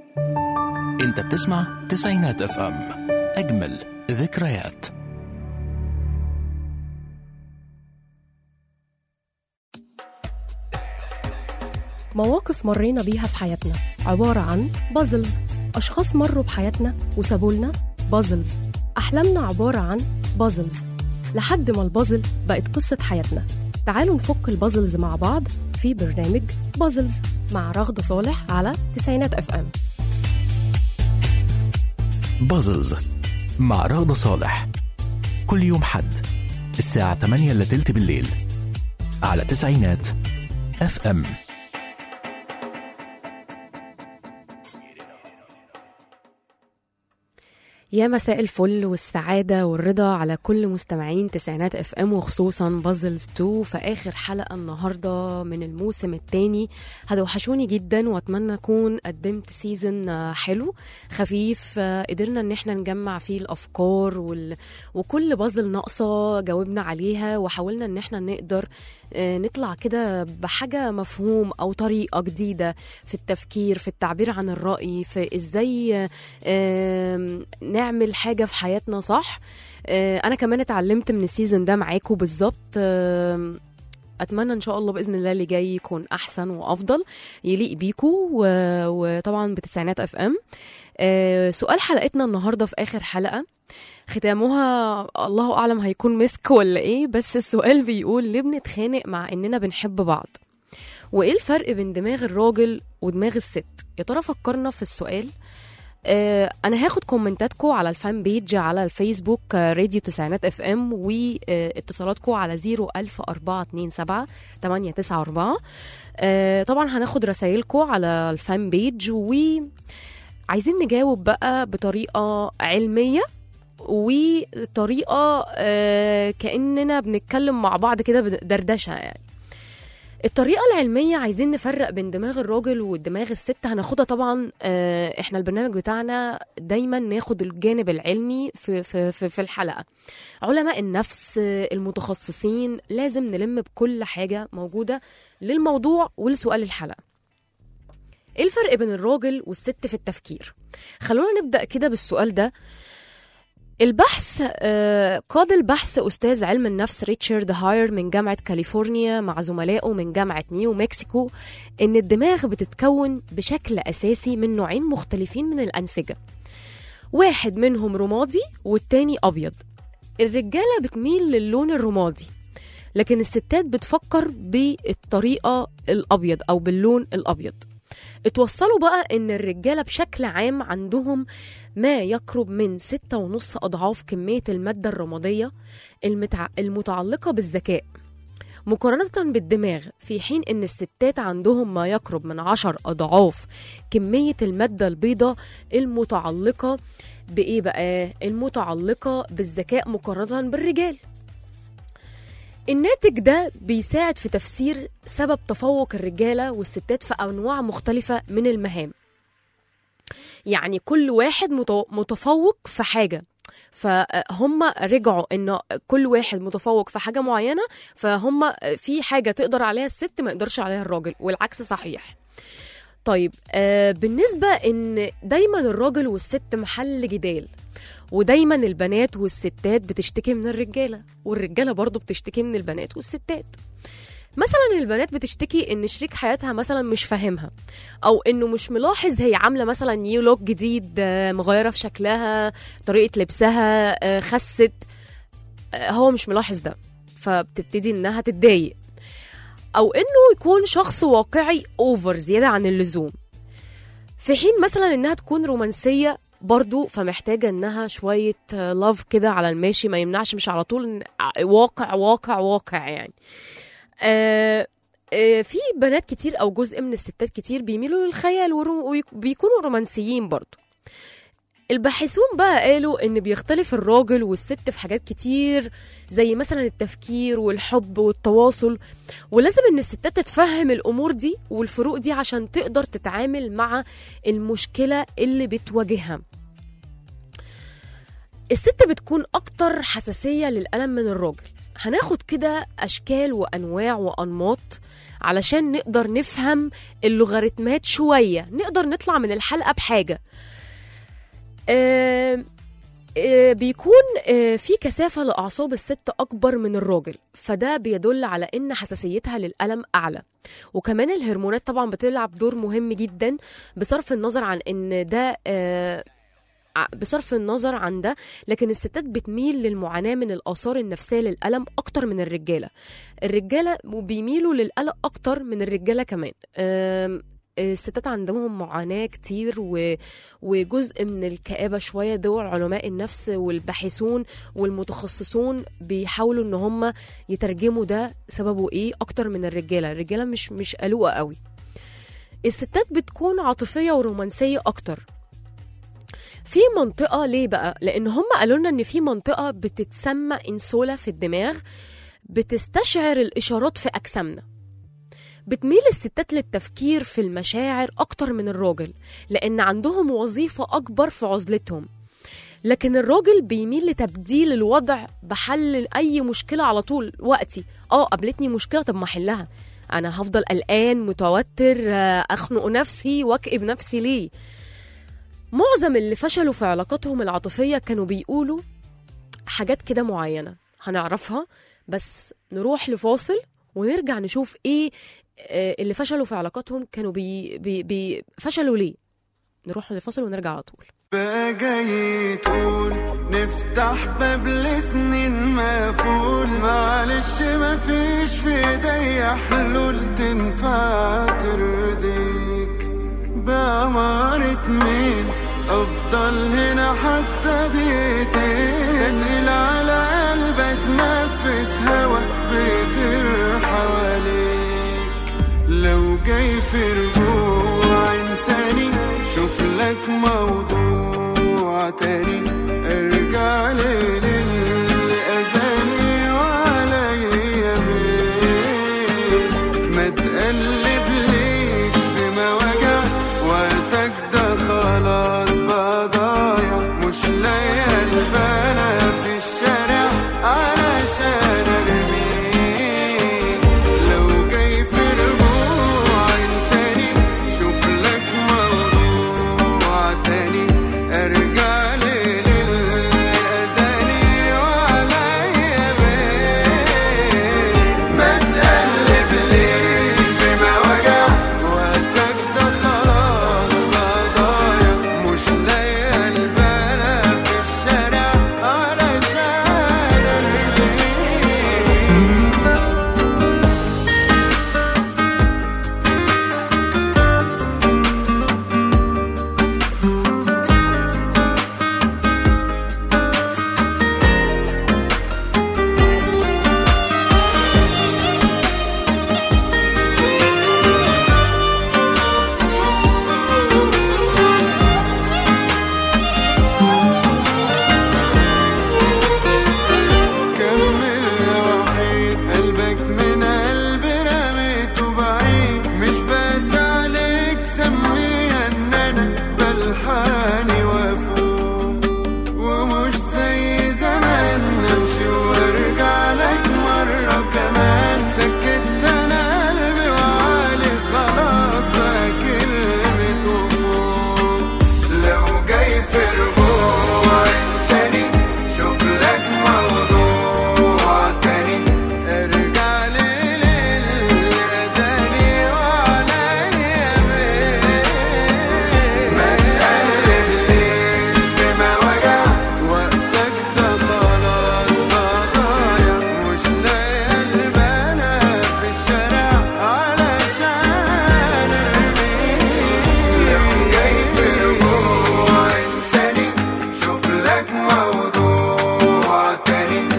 انت بتسمع تسعينات اف ام اجمل ذكريات مواقف مرينا بيها في حياتنا عبارة عن بازلز أشخاص مروا بحياتنا وسابوا لنا بازلز أحلامنا عبارة عن بازلز لحد ما البازل بقت قصة حياتنا تعالوا نفك البازلز مع بعض في برنامج بازلز مع رغد صالح على تسعينات اف ام بازلز مع رغدة صالح كل يوم حد الساعة 8 إلا تلت بالليل على تسعينات اف ام يا مساء الفل والسعادة والرضا على كل مستمعين تسعينات اف ام وخصوصا بازلز 2 في اخر حلقة النهاردة من الموسم الثاني هتوحشوني جدا واتمنى اكون قدمت سيزن آه، حلو خفيف آه، قدرنا ان احنا نجمع فيه الافكار وال... وكل بازل ناقصة جاوبنا عليها وحاولنا ان احنا نقدر آه، نطلع كده بحاجة مفهوم او طريقة جديدة في التفكير في التعبير عن الرأي في ازاي آم، نعمل حاجة في حياتنا صح آه، انا كمان اتعلمت من السيزون ده معاكم بالظبط آم، اتمنى ان شاء الله باذن الله اللي جاي يكون احسن وافضل يليق بيكو و- وطبعا بتسعينات اف ام آه، سؤال حلقتنا النهارده في اخر حلقه ختامها الله اعلم هيكون مسك ولا ايه بس السؤال بيقول ليه بنتخانق مع اننا بنحب بعض وايه الفرق بين دماغ الراجل ودماغ الست يا ترى فكرنا في السؤال آه انا هاخد كومنتاتكم على الفان بيج على الفيسبوك آه، راديو تسعينات اف ام واتصالاتكم على 01427 894 آه طبعا هناخد رسائلكم على الفان بيج وعايزين نجاوب بقى بطريقه علميه وطريقه آه كاننا بنتكلم مع بعض كده بدردشه يعني الطريقة العلمية عايزين نفرق بين دماغ الراجل ودماغ الست هناخدها طبعا آه، احنا البرنامج بتاعنا دايما ناخد الجانب العلمي في, في, في, في الحلقة علماء النفس آه، المتخصصين لازم نلم بكل حاجة موجودة للموضوع ولسؤال الحلقة ايه الفرق بين الراجل والست في التفكير خلونا نبدأ كده بالسؤال ده البحث آه، قاد البحث أستاذ علم النفس ريتشارد هاير من جامعة كاليفورنيا مع زملائه من جامعة نيو مكسيكو إن الدماغ بتتكون بشكل أساسي من نوعين مختلفين من الأنسجة واحد منهم رمادي والتاني أبيض الرجالة بتميل للون الرمادي لكن الستات بتفكر بالطريقة الأبيض أو باللون الأبيض اتوصلوا بقى ان الرجاله بشكل عام عندهم ما يقرب من ستة ونص أضعاف كمية المادة الرمادية المتع... المتعلقة بالذكاء مقارنة بالدماغ في حين إن الستات عندهم ما يقرب من عشر أضعاف كمية المادة البيضاء المتعلقة بإيه بقى؟ المتعلقة بالذكاء مقارنة بالرجال الناتج ده بيساعد في تفسير سبب تفوق الرجالة والستات في أنواع مختلفة من المهام يعني كل واحد مت- متفوق في حاجة فهم رجعوا ان كل واحد متفوق في حاجه معينه فهم في حاجه تقدر عليها الست ما يقدرش عليها الراجل والعكس صحيح طيب آه بالنسبه ان دايما الراجل والست محل جدال ودايما البنات والستات بتشتكي من الرجاله والرجاله برضو بتشتكي من البنات والستات مثلا البنات بتشتكي ان شريك حياتها مثلا مش فاهمها او انه مش ملاحظ هي عامله مثلا نيو لوك جديد آه، مغيره في شكلها طريقه لبسها آه، خست آه، هو مش ملاحظ ده فبتبتدي انها تتضايق او انه يكون شخص واقعي اوفر زياده عن اللزوم في حين مثلا انها تكون رومانسيه برضو فمحتاجة انها شوية لاف كده على الماشي ما يمنعش مش على طول إن ع- واقع واقع واقع يعني آه آه، في بنات كتير او جزء من الستات كتير بيميلوا للخيال ورو- وبيكونوا رومانسيين برضو الباحثون بقى قالوا ان بيختلف الراجل والست في حاجات كتير زي مثلا التفكير والحب والتواصل ولازم ان الستات تتفهم الامور دي والفروق دي عشان تقدر تتعامل مع المشكله اللي بتواجهها الست بتكون اكتر حساسيه للالم من الراجل هناخد كده اشكال وانواع وانماط علشان نقدر نفهم اللوغاريتمات شويه نقدر نطلع من الحلقه بحاجه آه آه، بيكون آه، في كثافة لأعصاب الست أكبر من الراجل فده بيدل على إن حساسيتها للألم أعلى وكمان الهرمونات طبعا بتلعب دور مهم جدا بصرف النظر عن إن ده آه، ع- بصرف النظر عن ده لكن الستات بتميل للمعاناة من الآثار النفسية للألم أكتر من الرجالة الرجالة بيميلوا للقلق أكتر من الرجالة كمان آم، الستات عندهم معاناة كتير و... وجزء من الكآبة شوية دول علماء النفس والباحثون والمتخصصون بيحاولوا ان هم يترجموا ده سببه ايه اكتر من الرجالة الرجالة مش مش قلوقة قوي الستات بتكون عاطفية ورومانسية اكتر في منطقة ليه بقى؟ لأن هم قالوا لنا إن في منطقة بتتسمى إنسولا في الدماغ بتستشعر الإشارات في أجسامنا بتميل الستات للتفكير في المشاعر أكتر من الراجل لأن عندهم وظيفة أكبر في عزلتهم لكن الراجل بيميل لتبديل الوضع بحل أي مشكلة على طول وقتي اه قابلتني مشكلة طب ما أحلها أنا هفضل قلقان متوتر آه، أخنق نفسي وأكئب نفسي ليه معظم اللي فشلوا في علاقاتهم العاطفية كانوا بيقولوا حاجات كده معينة هنعرفها بس نروح لفاصل ونرجع نشوف ايه آه، اللي فشلوا في علاقاتهم كانوا بي بي بي فشلوا ليه نروح لفاصل ونرجع على طول بقى جاي تقول نفتح باب لسنين مقفول معلش مفيش في ايديا حلول تنفع ترضيك بأمارة مين افضل هنا حتى دقيقتين تقيل على قلبك نفس هوا بيطير حواليك لو جاي في رجوع انساني شوف لك موضوع تاني ارجع لي للي اذاني وعليا بيه ما تقلبليش في مواجع وقتك ده خلاص بقى ضايع مش لاقي البنا في الشارع علشان ارميك لو جاي في رجوع انساني شوف لك موضوع تاني ارجع لي للي اذاني وعليا بيه ما تقلبليش في مواجع وقتك ده خلاص بقى ضايع مش لاقي البلا في الشارع علشان ارميك كمل يا وحيد قلبك من قلبي رميته بعيد مش بس عليك سميها ان انا بلحاني وافوق ومش زي زمان امشي وارجع لك مرة كمان سكت انا قلبي وعالي خلاص بقى كلمة وفوق لو جاي في رجوع انساني شوف لك موضوع تاني ارجع لي للي اذاني وعليا بيه ما تقلبليش في مواجع وقتك ده خلاص بقى ضايع مش لاقي البنا في الشارع علشان ارميك لو جاي في رجوع انساني شوف لك موضوع تاني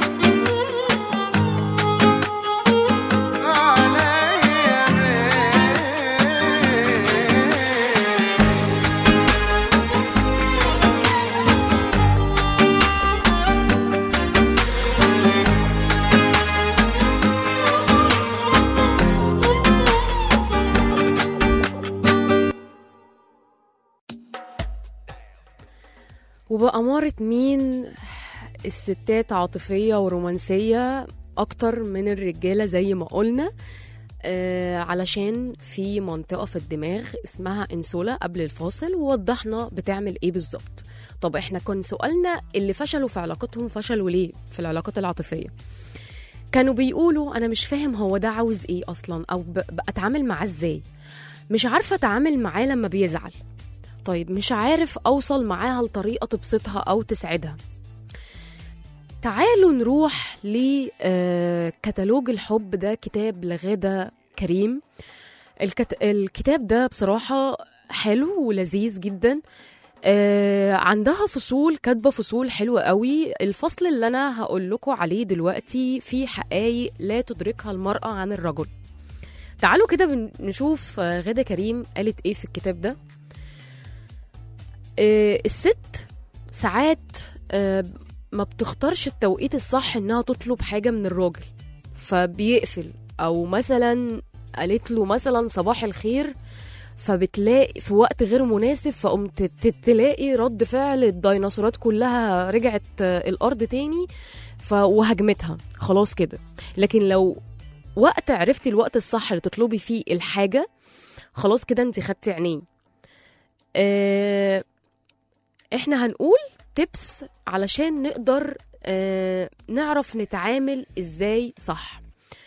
عليا بيه وبأمارة مين الستات عاطفية ورومانسية أكتر من الرجالة زي ما قلنا آه علشان في منطقة في الدماغ اسمها انسولا قبل الفاصل ووضحنا بتعمل ايه بالظبط طب احنا كان سؤالنا اللي فشلوا في علاقتهم فشلوا ليه في العلاقات العاطفية كانوا بيقولوا انا مش فاهم هو ده عاوز ايه اصلا او ب- ب- اتعامل معاه ازاي مش عارفة اتعامل معاه لما بيزعل طيب مش عارف اوصل معاها لطريقة تبسطها او تسعدها تعالوا نروح لكتالوج الحب ده كتاب لغادة كريم الكت... الكتاب ده بصراحة حلو ولذيذ جدا آه عندها فصول كاتبة فصول حلوة قوي الفصل اللي أنا هقول لكم عليه دلوقتي في حقائق لا تدركها المرأة عن الرجل تعالوا كده بن- نشوف آه، غادة كريم قالت ايه في الكتاب ده آه الست ساعات آه ما بتختارش التوقيت الصح انها تطلب حاجه من الراجل فبيقفل او مثلا قالت له مثلا صباح الخير فبتلاقي في وقت غير مناسب فقمت ت- تلاقي رد فعل الديناصورات كلها رجعت آه، الارض تاني ف وهجمتها خلاص كده لكن لو وقت عرفتي الوقت الصح اللي تطلبي فيه الحاجه خلاص كده انت خدتي عينيه آه، احنا هنقول تبس علشان نقدر آه، نعرف نتعامل ازاي صح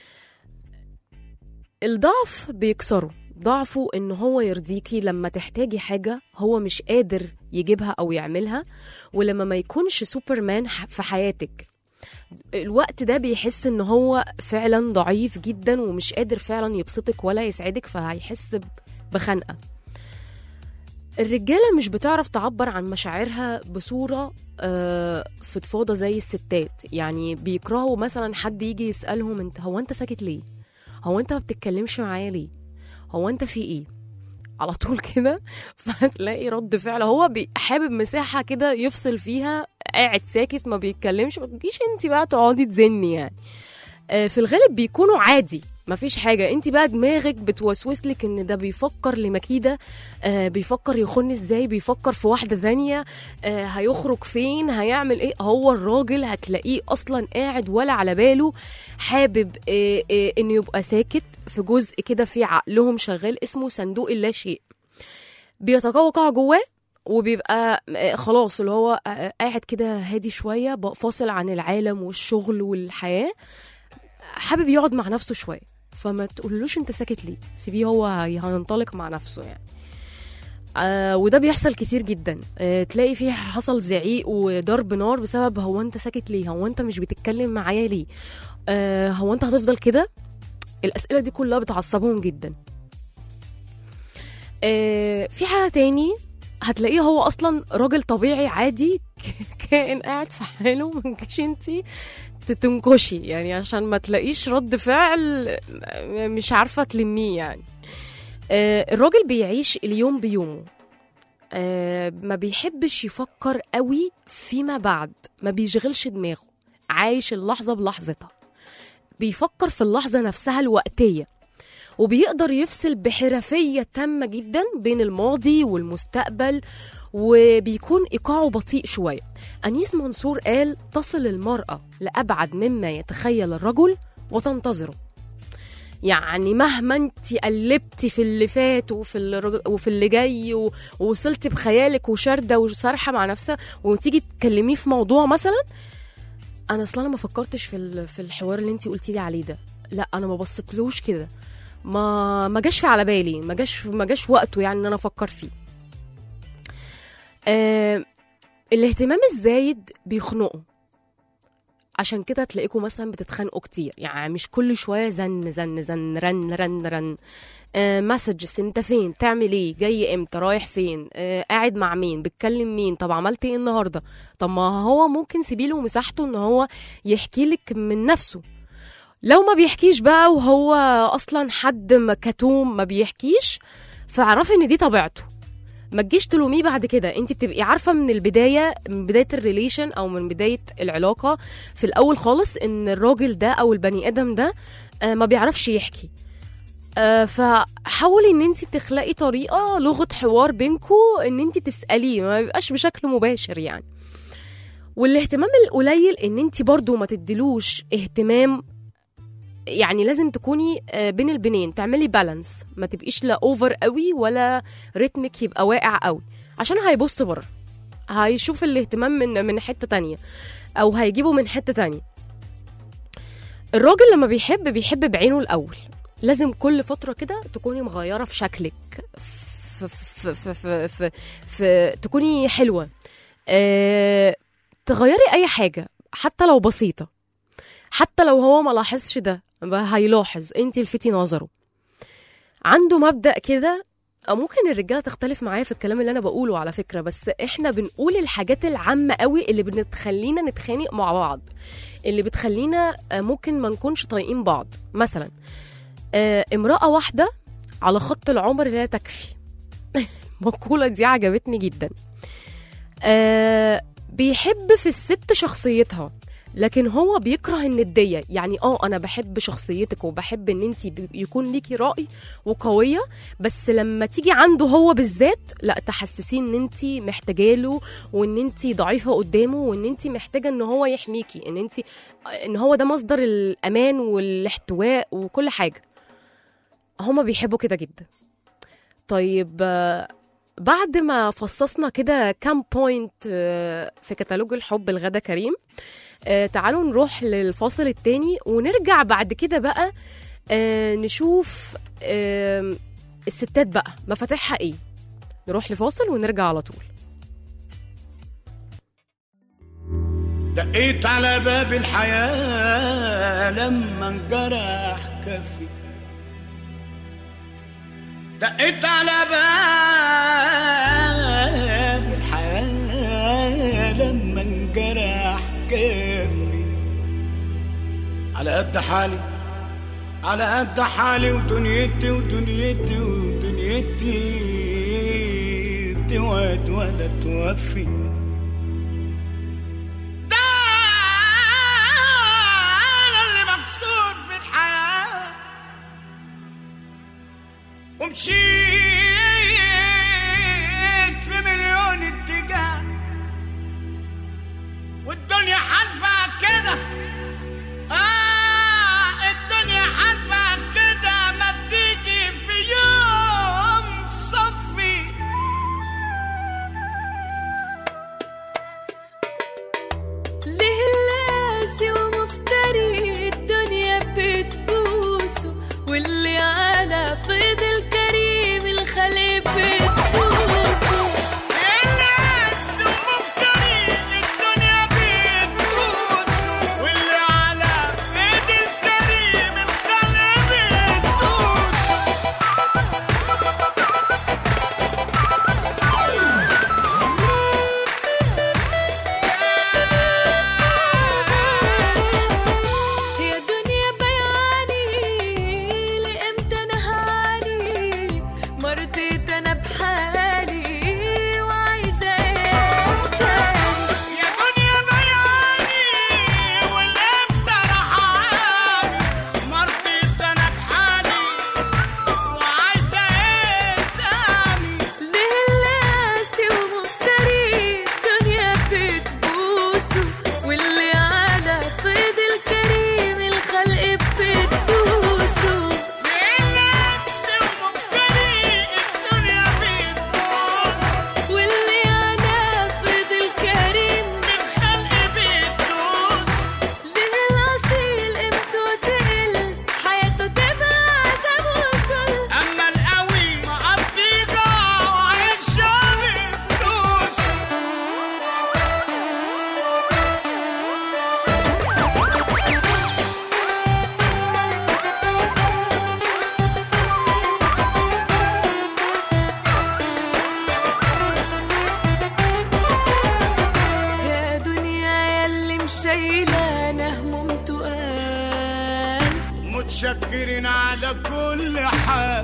الضعف بيكسره ضعفه ان هو يرضيكي لما تحتاجي حاجة هو مش قادر يجيبها او يعملها ولما ما يكونش سوبرمان ح- في حياتك الوقت ده بيحس ان هو فعلا ضعيف جدا ومش قادر فعلا يبسطك ولا يسعدك فهيحس ب- بخنقة الرجالة مش بتعرف تعبر عن مشاعرها بصورة آه، فضفاضة زي الستات يعني بيكرهوا مثلا حد يجي يسألهم انت هو انت ساكت ليه هو انت ما بتتكلمش معايا ليه هو انت في ايه على طول كده فتلاقي رد فعل هو بي- حابب مساحة كده يفصل فيها قاعد ساكت ما بيتكلمش ما تجيش انت بقى تقعدي تزني يعني آه، في الغالب بيكونوا عادي مفيش حاجة انت بقى دماغك بتوسوس لك ان ده بيفكر لمكيدة آه بيفكر يخون ازاي بيفكر في واحدة ثانية آه هيخرج فين هيعمل ايه هو الراجل هتلاقيه اصلا قاعد ولا على باله حابب آه آه انه يبقى ساكت في جزء كده في عقلهم شغال اسمه صندوق اللا شيء بيتقوقع جواه وبيبقى آه، خلاص اللي هو آه، قاعد كده هادي شوية بقى فاصل عن العالم والشغل والحياة حابب يقعد مع نفسه شوية فما تقولوش انت ساكت ليه سيبيه هو هي- هينطلق مع نفسه يعني آه وده بيحصل كتير جدا آه تلاقي فيه حصل زعيق وضرب نار بسبب هو انت ساكت ليه هو انت مش بتتكلم معايا ليه آه هو انت هتفضل كده الاسئله دي كلها بتعصبهم جدا آه في حاجه تاني هتلاقيه هو اصلا راجل طبيعي عادي كائن قاعد في حاله ما تجيش انتي تنكشي يعني عشان ما تلاقيش رد فعل مش عارفه تلميه يعني آه، الراجل بيعيش اليوم بيومه آه، ما بيحبش يفكر قوي فيما بعد ما بيشغلش دماغه عايش اللحظة بلحظتها بيفكر في اللحظة نفسها الوقتية وبيقدر يفصل بحرفية تامة جدا بين الماضي والمستقبل وبيكون إيقاعه بطيء شوية أنيس منصور قال تصل المرأة لأبعد مما يتخيل الرجل وتنتظره يعني مهما انت قلبتي في اللي فات وفي اللي, وفي اللي جاي و- ووصلتي بخيالك وشارده وسارحه مع نفسها وتيجي تكلميه في موضوع مثلا انا اصلا أنا ما فكرتش في ال- في الحوار اللي انت قلتي لي عليه ده لا انا ما بصيتلوش كده ما ما جاش في على بالي ما جاش ما جاش وقته يعني ان انا افكر فيه آه الاهتمام الزايد بيخنقه عشان كده تلاقيكم مثلا بتتخانقوا كتير يعني مش كل شويه زن زن زن رن رن رن آه مسجز انت فين تعمل ايه جاي امتى رايح فين آه قاعد مع مين بتكلم مين طب عملت ايه النهارده طب ما هو ممكن سيبيله مساحته ان هو يحكي لك من نفسه لو ما بيحكيش بقى وهو اصلا حد م- كتوم ما بيحكيش فاعرفي ان دي طبيعته ما تجيش تلوميه بعد كده انت بتبقي عارفه من البدايه من بدايه الريليشن او من بدايه العلاقه في الاول خالص ان الراجل ده او البني ادم ده آه، ما بيعرفش يحكي آه، فحاولي ان انت تخلقي طريقه لغه حوار بينكو ان انت تساليه ما يبقاش بشكل مباشر يعني والاهتمام القليل ان انت برضو ما تديلوش اهتمام يعني لازم تكوني آه، بين البنين تعملي بالانس ما تبقيش لا اوفر قوي ولا رتمك يبقى واقع قوي عشان هيبص بره هيشوف الاهتمام من من حته تانية او هيجيبه من حته تانية الراجل لما بيحب بيحب بعينه الاول لازم كل فتره كده تكوني مغيره في شكلك في في في في, في, في تكوني حلوه أه تغيري اي حاجه حتى لو بسيطه حتى لو هو ما لاحظش ده بقى هيلاحظ انت الفتي نظره عنده مبدأ كده أو ممكن الرجاله تختلف معايا في الكلام اللي انا بقوله على فكره بس احنا بنقول الحاجات العامه قوي اللي بتخلينا نتخانق مع بعض اللي بتخلينا آه، ممكن ما نكونش طايقين بعض مثلا آه، امراه واحده على خط العمر لا تكفي المقوله دي عجبتني جدا آه، بيحب في الست شخصيتها لكن هو بيكره النديه يعني اه انا بحب شخصيتك وبحب ان انت يكون ليكي راي وقويه بس لما تيجي عنده هو بالذات لا تحسسيه ان انت محتاجاله وان انت ضعيفه قدامه وان انت محتاجه ان هو يحميكي ان انت ان هو ده مصدر الامان والاحتواء وكل حاجه هما بيحبوا كده جدا طيب آه، بعد ما فصصنا كده كام بوينت آه، في كتالوج الحب الغدا كريم آه، تعالوا نروح للفاصل التاني ونرجع بعد كده بقى آه، نشوف آه، الستات بقى مفاتيحها ايه نروح لفاصل ونرجع على طول دقيت على باب الحياة لما انجرح كفي دقيت على باب الحياة لما انجرح كفي على قد حالي على قد حالي ودنيتي ودنيتي ودنيتي بتوعد ولا توفي ده انا اللي مكسور في الحياه ومشيت في مليون اتجاه والدنيا حالفة كده آه الدنيا حالفة كده ما تيجي في يوم صفي ليه اللاسي ومفتري الدنيا بتبوسه واللي على فيض الكريم الخليق بتبوسه الناس ومفتري الدنيا بتبوسه واللي على ايد الكريم الخلق بتبوسه يا دنيا بياني لامتى نهاني مرضيت انا بحالي وعايزه ايه تاني يا دنيا بياني والامتى رحاني مرضيت انا بحالي وعايزه ايه تاني ليه اللاسي ومفتري الدنيا بتبوسه واللي على خيط الكريم الخلق بتبوسه الناس ومفتري الدنيا بتبوس واللي على خيط الكريم الخلق بتدوس ليه الأصيل قيمته تقل حياته تبقى عذاب وصل اما القوي مقضيها وعيشها بفلوس يا دنيا يلي مشايلة هموم تقال متشكرين على كل حال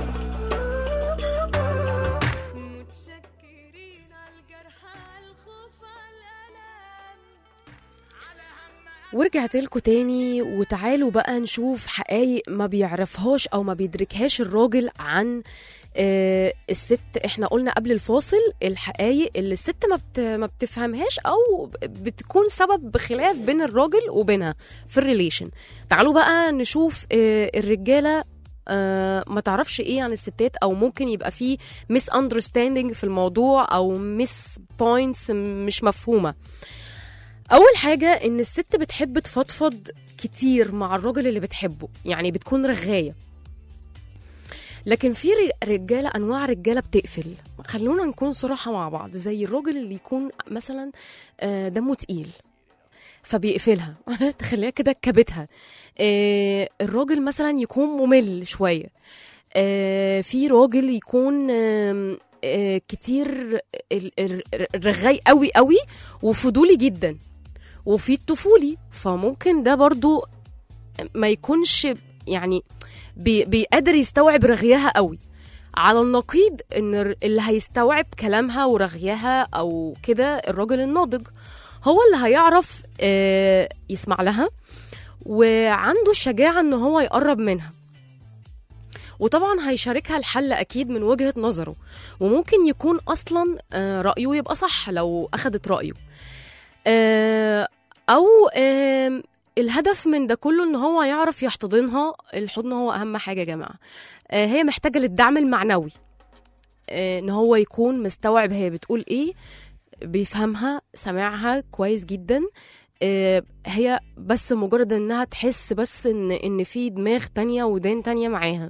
متشكرين على الجرح على الخوف على الألم ورجعت لكم تاني وتعالوا بقى نشوف حقايق ما بيعرفهاش او ما بيدركهاش الراجل عن آه الست احنا قلنا قبل الفاصل الحقايق اللي الست ما, بت ما بتفهمهاش او بتكون سبب بخلاف بين الراجل وبينها في الريليشن تعالوا بقى نشوف آه الرجاله آه ما تعرفش ايه عن الستات او ممكن يبقى فيه ميس اندرستاندينج في الموضوع او ميس بوينتس مش مفهومه اول حاجه ان الست بتحب تفضفض كتير مع الراجل اللي بتحبه يعني بتكون رغايه لكن في ر- رجاله انواع رجاله بتقفل خلونا نكون صراحه مع بعض زي الراجل اللي يكون مثلا آه، دمه تقيل فبيقفلها تخليها كده كبتها آه، الراجل مثلا يكون ممل شويه آه، في راجل يكون آم، آه، كتير ال- ال- رغاي قوي قوي وفضولي جدا وفي الطفولي فممكن ده برضو ما يكونش يعني بي- بيقدر يستوعب رغيها قوي على النقيض ان ال- اللي هيستوعب كلامها ورغيها او كده الراجل الناضج هو اللي هيعرف آه، يسمع لها وعنده الشجاعة ان هو يقرب منها وطبعا هيشاركها الحل اكيد من وجهة نظره وممكن يكون اصلا آه، رأيه يبقى صح لو اخدت رأيه آه، او آم، الهدف من ده كله ان هو يعرف يحتضنها الحضن هو اهم حاجه يا جماعه آه، هي محتاجه للدعم المعنوي آه، ان هو يكون مستوعب هي بتقول ايه بيفهمها سامعها كويس جدا آه، هي بس مجرد انها تحس بس ان ان في دماغ تانية ودان تانية معاها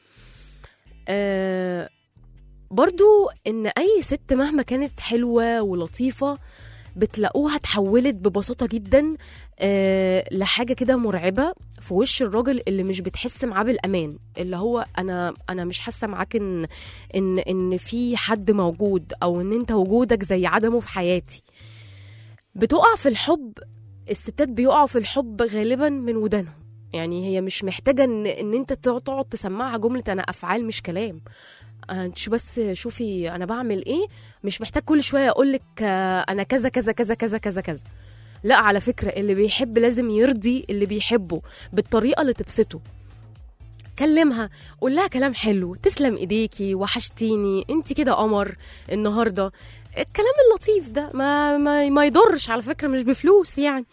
آه، برضو ان اي ست مهما كانت حلوة ولطيفة بتلاقوها اتحولت ببساطة جدا آه لحاجة كده مرعبة في وش الراجل اللي مش بتحس معاه بالأمان اللي هو أنا أنا مش حاسة معاك إن إن إن في حد موجود أو إن أنت وجودك زي عدمه في حياتي بتقع في الحب الستات بيقعوا في الحب غالبا من ودانهم يعني هي مش محتاجة إن إن أنت تقعد تقعد تسمعها جملة أنا أفعال مش كلام آه، انت بس شوفي انا بعمل ايه مش محتاج كل شويه اقول لك انا كذا كذا كذا كذا كذا كذا لا على فكره اللي بيحب لازم يرضي اللي بيحبه بالطريقه اللي تبسطه كلمها قول لها كلام حلو تسلم ايديكي وحشتيني انت كده قمر النهارده الكلام اللطيف ده ما ما, ما يضرش على فكره مش بفلوس يعني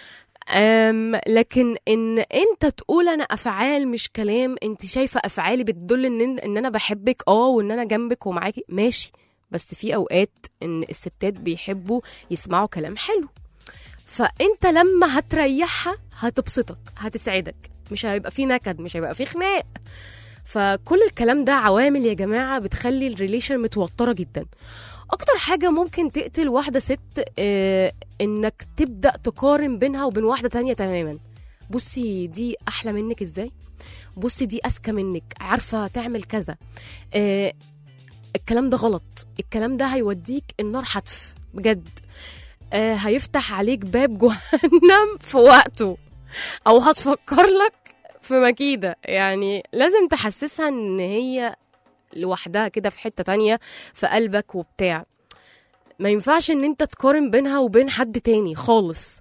أم لكن ان انت تقول انا افعال مش كلام انت شايفه افعالي بتدل ان ان انا بحبك اه وان انا جنبك ومعاكي ماشي بس في اوقات ان الستات بيحبوا يسمعوا كلام حلو فانت لما هتريحها هتبسطك هتسعدك مش هيبقى في نكد مش هيبقى في خناق فكل الكلام ده عوامل يا جماعه بتخلي الريليشن متوتره جدا اكتر حاجه ممكن تقتل واحده ست آه انك تبدا تقارن بينها وبين واحده تانية تماما بصي دي احلى منك ازاي بصي دي اذكى منك عارفه تعمل كذا آه الكلام ده غلط الكلام ده هيوديك النار حتف بجد آه هيفتح عليك باب جهنم في وقته او هتفكر لك في مكيده يعني لازم تحسسها ان هي لوحدها كده في حته تانية في قلبك وبتاع ما ينفعش ان انت تقارن بينها وبين حد تاني خالص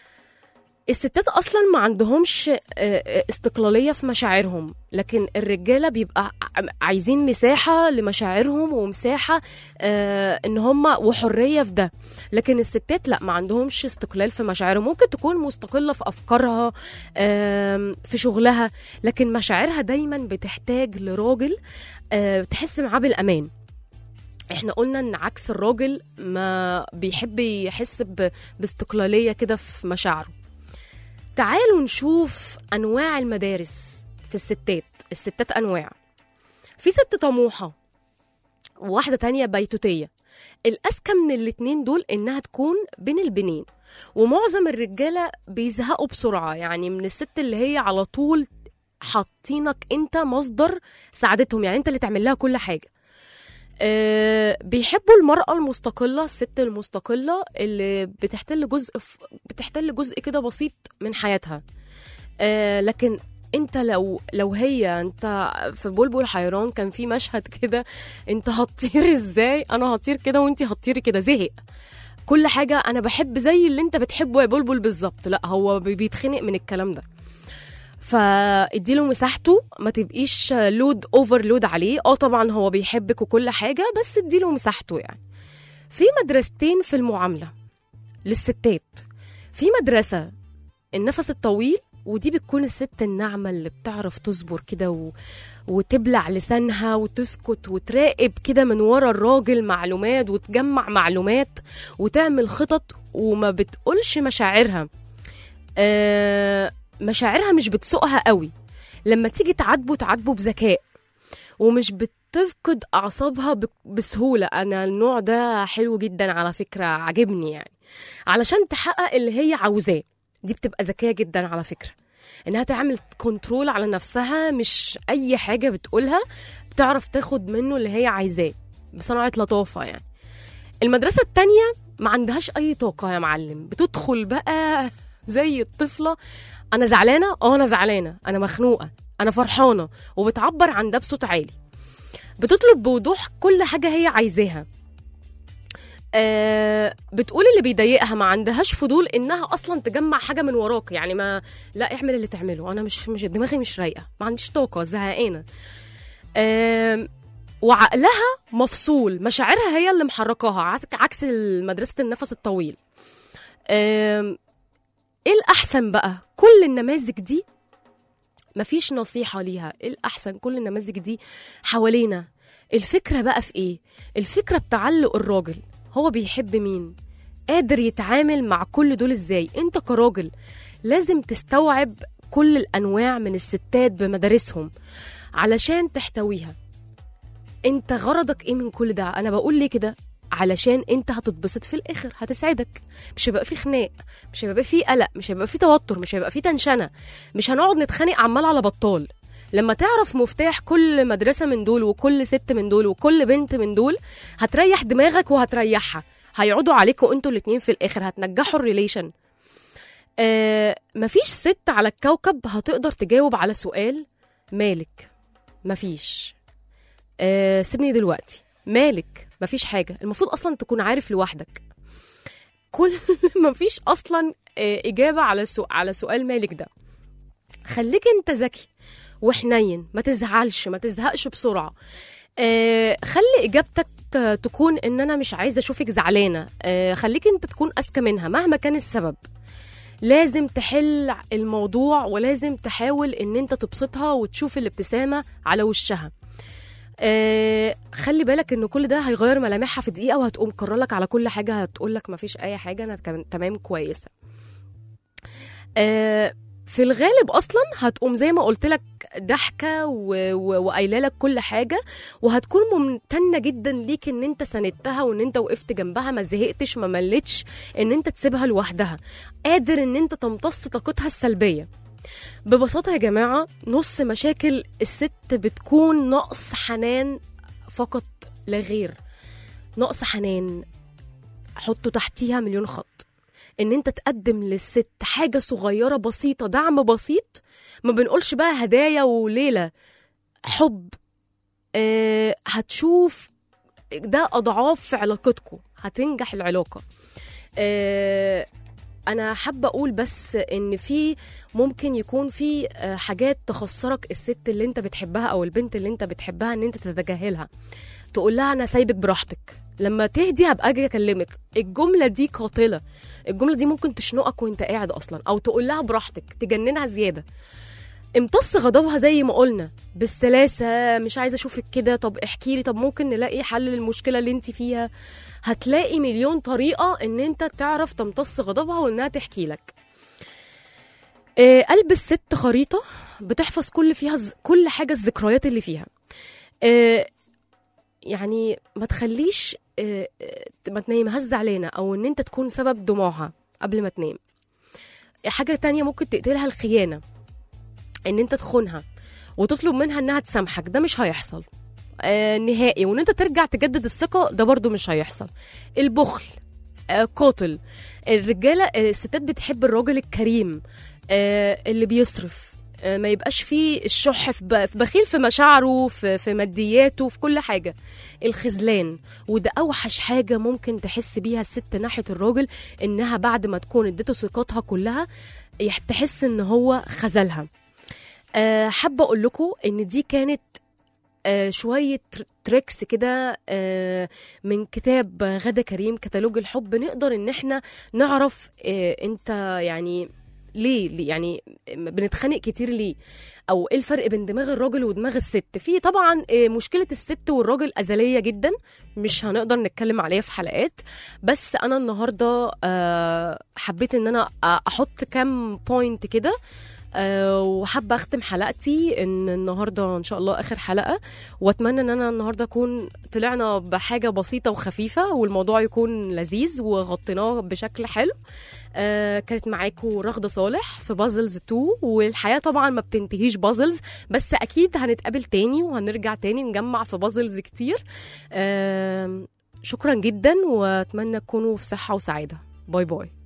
الستات اصلا ما عندهمش آه، آه، استقلاليه في مشاعرهم لكن الرجاله بيبقى ع- عايزين مساحه لمشاعرهم ومساحه آه، ان هم وحريه في ده لكن الستات لا ما عندهمش استقلال في مشاعرهم ممكن تكون مستقله في افكارها آم، في شغلها لكن مشاعرها دايما بتحتاج لراجل آه، تحس معاه بالامان احنا قلنا ان عكس الراجل ما بيحب يحس ب- باستقلاليه كده في مشاعره تعالوا نشوف انواع المدارس في الستات الستات انواع في ست طموحه وواحده تانية بيتوتيه الاذكى من الاتنين دول انها تكون بين البنين ومعظم الرجاله بيزهقوا بسرعه يعني من الست اللي هي على طول حاطينك انت مصدر سعادتهم يعني انت اللي تعمل لها كل حاجه أه بيحبوا المرأة المستقلة الست المستقلة اللي بتحتل جزء ف... بتحتل جزء كده بسيط من حياتها أه لكن انت لو لو هي انت في بلبل حيران كان في مشهد كده انت هتطير ازاي انا هطير كده وانت هتطيري كده زهق كل حاجه انا بحب زي اللي انت بتحبه يا بلبل بالظبط لا هو بي- بيتخنق من الكلام ده فاديله مساحته ما تبقيش لود اوفر لود عليه اه طبعا هو بيحبك وكل حاجه بس اديله مساحته يعني في مدرستين في المعامله للستات في مدرسه النفس الطويل ودي بتكون الست الناعمه اللي بتعرف تصبر كده و... وتبلع لسانها وتسكت وتراقب كده من ورا الراجل معلومات وتجمع معلومات وتعمل خطط وما بتقولش مشاعرها آه مشاعرها مش بتسوقها قوي لما تيجي تعاتبه تعاتبه بذكاء ومش بتفقد اعصابها ب- بسهوله انا النوع ده حلو جدا على فكره عاجبني يعني علشان تحقق اللي هي عاوزاه دي بتبقى ذكيه جدا على فكره انها تعمل كنترول على نفسها مش اي حاجه بتقولها بتعرف تاخد منه اللي هي عايزاه بصنعه لطافه يعني المدرسه التانية ما عندهاش اي طاقه يا معلم بتدخل بقى زي الطفله انا زعلانه اه انا زعلانه انا مخنوقه انا فرحانه وبتعبر عن ده بصوت عالي بتطلب بوضوح كل حاجه هي عايزاها آه بتقول اللي بيضايقها ما عندهاش فضول انها اصلا تجمع حاجه من وراك يعني ما لا اعمل اللي تعمله انا مش مش دماغي مش رايقه ما عنديش طاقه زهقانه آه وعقلها مفصول مشاعرها هي اللي محركاها عك- عكس مدرسه النفس الطويل آم، ايه الاحسن بقى كل النماذج دي مفيش نصيحة ليها ايه الأحسن كل النماذج دي حوالينا الفكرة بقى في ايه الفكرة بتعلق الراجل هو بيحب مين قادر يتعامل مع كل دول ازاي انت كراجل لازم تستوعب كل الأنواع من الستات بمدارسهم علشان تحتويها انت غرضك ايه من كل ده انا بقول ليه كده علشان انت هتتبسط في الاخر هتسعدك مش هيبقى في خناق مش هيبقى في قلق مش هيبقى في توتر مش هيبقى في تنشنه مش هنقعد نتخانق عمال على بطال لما تعرف مفتاح كل مدرسه من دول وكل ست من دول وكل بنت من دول هتريح دماغك وهتريحها هيقعدوا عليكوا انتوا الاتنين في الاخر هتنجحوا الريليشن آه مفيش ست على الكوكب هتقدر تجاوب على سؤال مالك مفيش آه سيبني دلوقتي مالك مفيش حاجه المفروض اصلا تكون عارف لوحدك كل مفيش اصلا آه، اجابه على سؤال على سؤال مالك ده خليك انت ذكي وحنين ما تزعلش ما تزهقش بسرعه آه، خلي اجابتك آه، تكون ان انا مش عايزه اشوفك زعلانه آه، خليك انت تكون اذكى منها مهما كان السبب لازم تحل الموضوع ولازم تحاول ان انت تبسطها وتشوف الابتسامه على وشها آه خلي بالك ان كل ده هيغير ملامحها في دقيقه وهتقوم كرلك على كل حاجه هتقول لك مفيش اي حاجه انا كمان- تمام كويسه آه في الغالب اصلا هتقوم زي ما قلت لك ضحكه و- و- وقايله لك كل حاجه وهتكون ممتنه جدا ليك ان انت ساندتها وان انت وقفت جنبها ما زهقتش ما ملتش ان انت تسيبها لوحدها قادر ان انت تمتص طاقتها السلبيه ببساطه يا جماعه نص مشاكل الست بتكون نقص حنان فقط لا غير نقص حنان حطوا تحتيها مليون خط ان انت تقدم للست حاجه صغيره بسيطه دعم بسيط ما بنقولش بقى هدايا وليله حب آه هتشوف ده اضعاف في علاقتكم هتنجح العلاقه آه انا حابه اقول بس ان في ممكن يكون في آه، حاجات تخسرك الست اللي انت بتحبها او البنت اللي انت بتحبها ان انت تتجاهلها تقول لها انا سايبك براحتك لما تهدي هبقى اجي اكلمك الجمله دي قاتله الجمله دي ممكن تشنقك وانت قاعد اصلا او تقول لها براحتك تجننها زياده امتص غضبها زي ما قلنا بالسلاسه مش عايزه اشوفك كده طب احكي لي طب ممكن نلاقي حل للمشكله اللي انت فيها هتلاقي مليون طريقه ان انت تعرف تمتص غضبها وانها تحكي لك آه، قلب الست خريطه بتحفظ كل فيها ز- كل حاجه الذكريات اللي فيها آه، يعني ما تخليش آه، آه، ما تنيمهاش زعلانه او ان انت تكون سبب دموعها قبل ما تنام حاجه تانية ممكن تقتلها الخيانه ان انت تخونها وتطلب منها انها تسامحك ده مش هيحصل آه نهائي وان انت ترجع تجدد الثقه ده برضو مش هيحصل البخل آه قاتل الرجاله آه، الستات بتحب الراجل الكريم آه اللي بيصرف آه، ما يبقاش فيه الشح في ب- في بخيل في مشاعره في, في مادياته في كل حاجة الخذلان وده أوحش حاجة ممكن تحس بيها الست ناحية الراجل إنها بعد ما تكون اديته ثقتها كلها يح- تحس إن هو خذلها أه حابة أقول لكم إن دي كانت آه، شوية تر- تريكس كده آه، من كتاب غدا كريم كتالوج الحب نقدر ان احنا نعرف آه، انت يعني ليه ليه- يعني بنتخانق كتير ليه او ايه الفرق بين دماغ الراجل ودماغ الست في طبعا آه، مشكله الست والراجل ازليه جدا مش هنقدر نتكلم عليها في حلقات بس انا النهارده آه، حبيت ان انا آه، احط كام بوينت كده آه، وحابه اختم حلقتي ان النهارده ان شاء الله اخر حلقه واتمنى ان انا النهارده اكون طلعنا بحاجه بسيطه وخفيفه والموضوع يكون لذيذ وغطيناه بشكل حلو آه كانت معاكم رغده صالح في بازلز 2 والحياه طبعا ما بتنتهيش بازلز بس اكيد هنتقابل تاني وهنرجع تاني نجمع في بازلز كتير آه شكرا جدا واتمنى تكونوا في صحه وسعاده باي باي